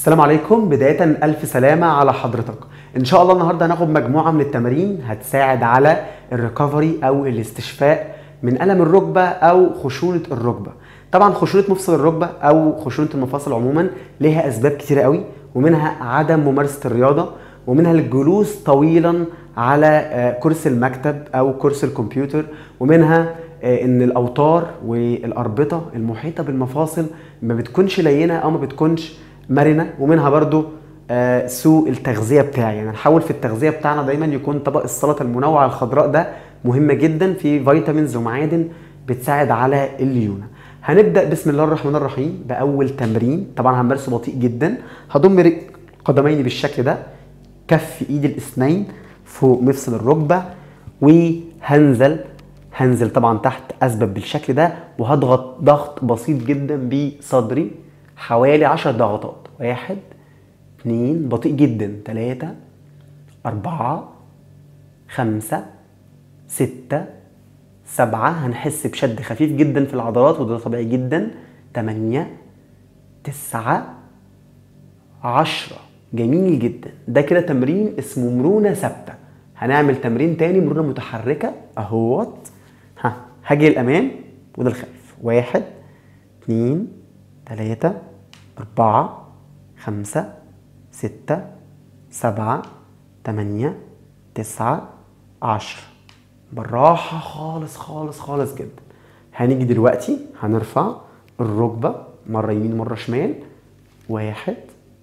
السلام عليكم بداية ألف سلامة على حضرتك إن شاء الله النهاردة هناخد مجموعة من التمارين هتساعد على الريكفري أو الاستشفاء من ألم الركبة أو خشونة الركبة طبعا خشونة مفصل الركبة أو خشونة المفاصل عموما ليها أسباب كتيرة قوي ومنها عدم ممارسة الرياضة ومنها الجلوس طويلا على آه، كرسي المكتب أو كرسي الكمبيوتر ومنها آه، ان الاوتار والاربطه المحيطه بالمفاصل ما بتكونش لينه او ما بتكونش مرنه ومنها برضو آه، سوء التغذيه بتاعي يعني نحاول في التغذيه بتاعنا دايما يكون طبق السلطه المنوع الخضراء ده مهمه جدا في فيتامينز ومعادن بتساعد على الليونه هنبدا بسم الله الرحمن الرحيم باول تمرين طبعا همارسه بطيء جدا هضم رج- قدميني بالشكل ده كف ايدي الاثنين فوق مفصل الركبه وهنزل هنزل طبعا تحت اثبت بالشكل ده وهضغط ضغط بسيط جدا بصدري حوالي 10 ضغطات واحد اتنين بطيء جدا تلاتة أربعة خمسة ستة سبعة هنحس بشد خفيف جدا في العضلات وده طبيعي جدا تمانية تسعة عشرة جميل جدا ده كده تمرين اسمه مرونة ثابتة هنعمل تمرين تاني مرونة متحركة اهوت ها هاجي الأمام وده الخلف واحد اتنين تلاتة أربعة خمسة ستة سبعة تمانية تسعة عشرة بالراحة خالص خالص خالص جدا هنيجي دلوقتي هنرفع الركبة مرة يمين مرة شمال واحد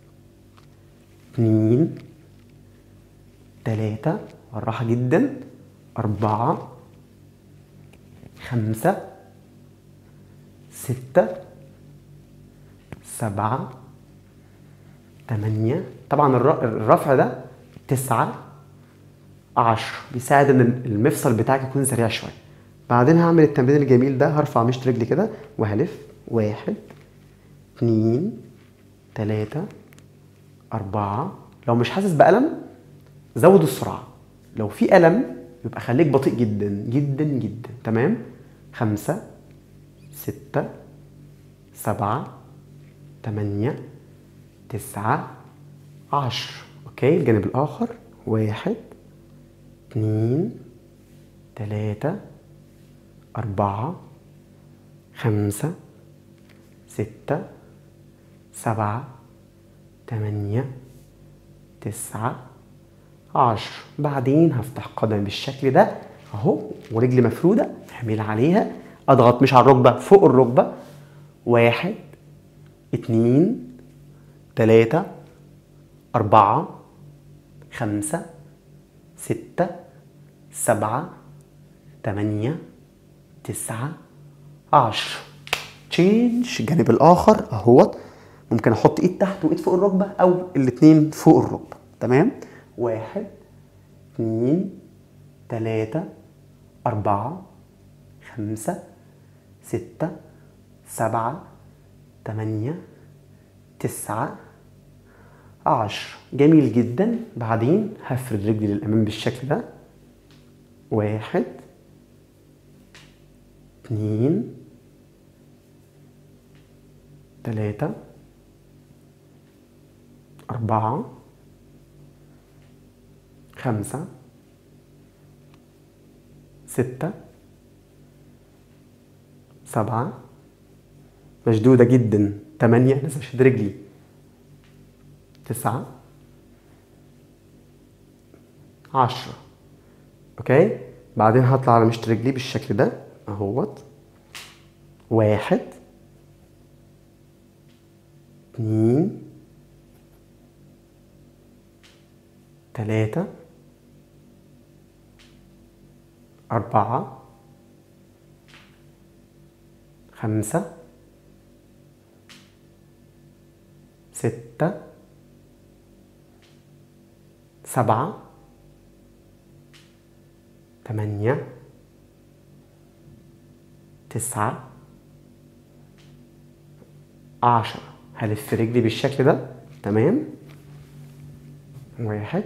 اتنين تلاتة بالراحة جدا أربعة خمسة ستة سبعة تمانية طبعا الر- الرفع ده تسعة عشرة بيساعد ان المفصل بتاعك يكون سريع شوية بعدين هعمل التمرين الجميل ده هرفع مشط رجلي كده وهلف واحد اتنين تلاتة أربعة لو مش حاسس بألم زود السرعة لو في ألم يبقى خليك بطيء جدا جدا جدا تمام خمسة ستة سبعة تمانية تسعة عشر اوكي الجانب الآخر واحد اتنين تلاتة أربعة خمسة ستة سبعة تمانية تسعة عشر بعدين هفتح قدمي بالشكل ده اهو ورجلي مفرودة احمل عليها اضغط مش على الركبة فوق الركبة واحد اتنين تلاتة أربعة خمسة ستة سبعة تمانية تسعة عشر تشينج الجانب الآخر أهوت ممكن أحط إيد تحت وإيد فوق الركبة أو الاتنين فوق الركبة تمام واحد اتنين تلاتة أربعة خمسة ستة سبعة تمانية تسعة عشر جميل جدا بعدين هفرد رجلي للأمام بالشكل ده واحد اتنين تلاتة أربعة خمسة ستة سبعة مشدودة جدا تمانية لازم أشد رجلي تسعة عشرة اوكي بعدين هطلع على مشط رجلي بالشكل ده اهوت واحد اتنين تلاتة أربعة خمسة ستة سبعة تمانية تسعة عشرة هلف رجلي بالشكل ده تمام واحد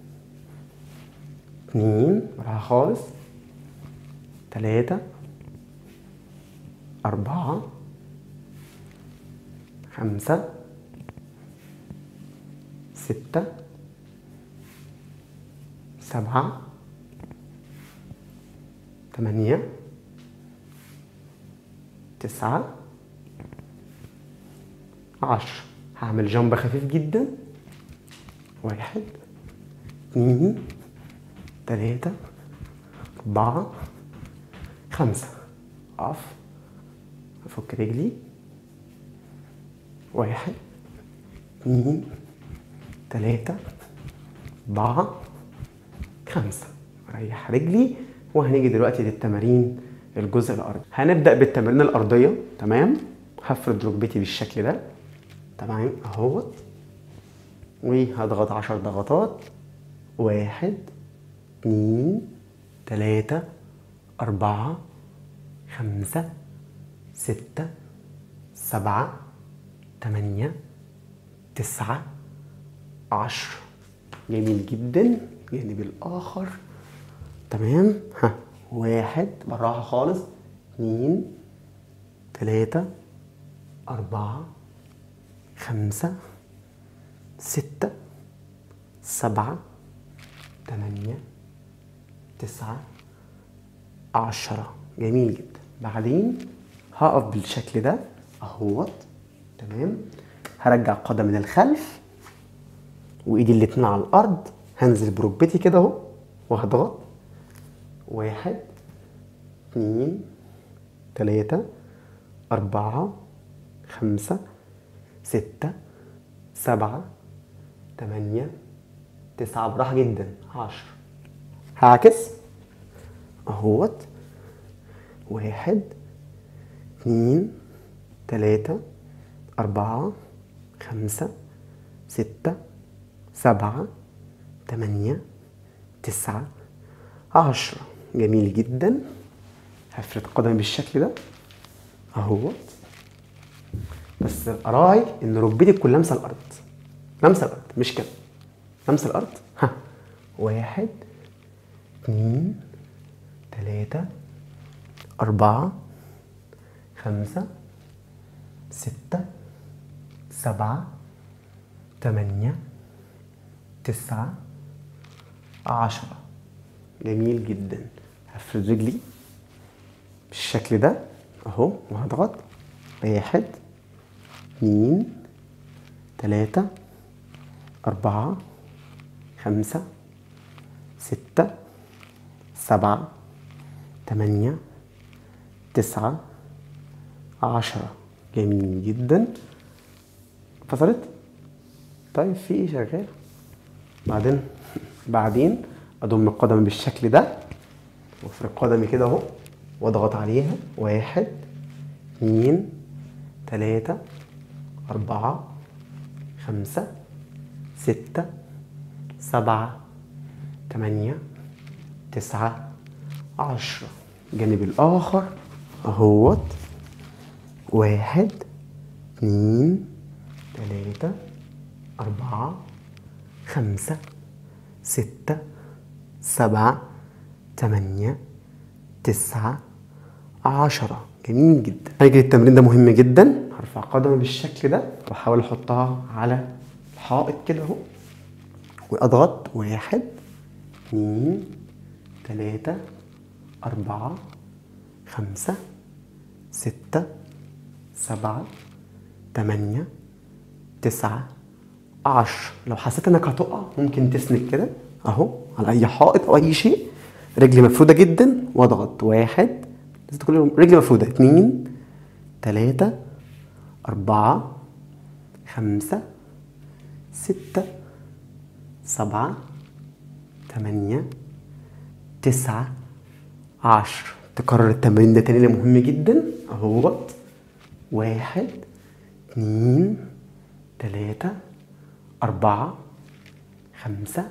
اتنين براحة خالص تلاتة أربعة خمسة ستة سبعة تمانية تسعة عشرة هعمل جنب خفيف جدا واحد اتنين تلاتة أربعة خمسة أقف أفك رجلي واحد اتنين تلاتة أربعة خمسة أريح رجلي وهنيجي دلوقتي للتمارين الجزء الأرضي هنبدأ بالتمارين الأرضية تمام هفرد ركبتي بالشكل ده تمام أهوت وهضغط عشر ضغطات واحد اتنين تلاتة أربعة خمسة ستة سبعة تمانية تسعة عشرة جميل جدا الجانب الآخر تمام ها واحد بالراحة خالص اتنين تلاتة أربعة خمسة ستة سبعة تمانية تسعة عشرة جميل جدا بعدين هقف بالشكل ده اهوت تمام هرجع قدم من الخلف وايدي الاتنين على الارض هنزل بركبتي كده اهو وهضغط واحد اتنين تلاتة أربعة خمسة ستة سبعة تمانية تسعة براحة جدا عشرة هعكس اهوت واحد اتنين تلاتة أربعة خمسة ستة سبعة تمانية تسعة عشرة جميل جدا هفرد قدمي بالشكل ده اهوت بس اراعي ان ركبتي تكون لامسه الارض لامسه الارض مش كده لامسه الارض ها واحد اتنين تلاتة أربعة خمسة ستة سبعة تمانية تسعة عشرة جميل جدا هفرد رجلي بالشكل ده اهو وهضغط واحد اتنين تلاتة أربعة خمسة ستة سبعة تمانية تسعة عشرة جميل جدا فصلت طيب في ايه شغال بعدين بعدين اضم القدم بالشكل ده وافرد قدمي كده اهو واضغط عليها واحد اتنين تلاتة أربعة خمسة ستة سبعة تمانية تسعة عشرة الجانب الآخر أهوت واحد اتنين تلاتة أربعة خمسة ستة سبعة تمانية تسعة عشرة جميل جدا هيجي التمرين ده مهم جدا هرفع قدمي بالشكل ده واحاول احطها على الحائط كده اهو واضغط واحد اتنين تلاتة أربعة خمسة ستة سبعة تمانية تسعة عشر لو حسيت انك هتقع ممكن تسند كده اهو على اي حائط او اي شيء رجلي مفرودة جدا واضغط واحد لازم تكون رجلي مفرودة اتنين تلاتة أربعة خمسة ستة سبعة تمانية تسعة عشر تكرر التمرين ده تاني اللي مهم جدا اهوت واحد اتنين تلاتة أربعة خمسة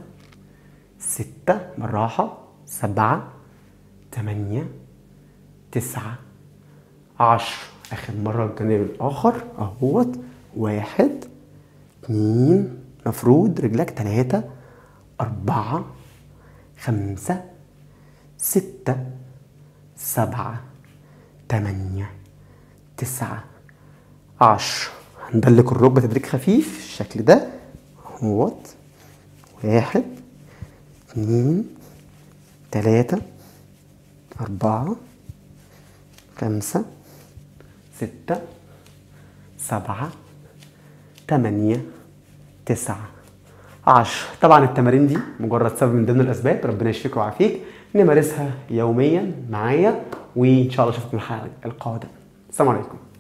ستة بالراحة سبعة تمانية تسعة عشر آخر مرة الجانب الآخر أهوت واحد اتنين مفرود رجلك تلاتة أربعة خمسة ستة سبعة تمانية تسعة عشر هندلك الركبة تدريج خفيف الشكل ده اهوت واحد اتنين تلاتة أربعة خمسة ستة سبعة تمانية تسعة عشرة طبعا التمارين دي مجرد سبب من ضمن الأسباب ربنا يشفيك ويعافيك نمارسها يوميا معايا وإن شاء الله أشوفكم الحلقة القادمة السلام عليكم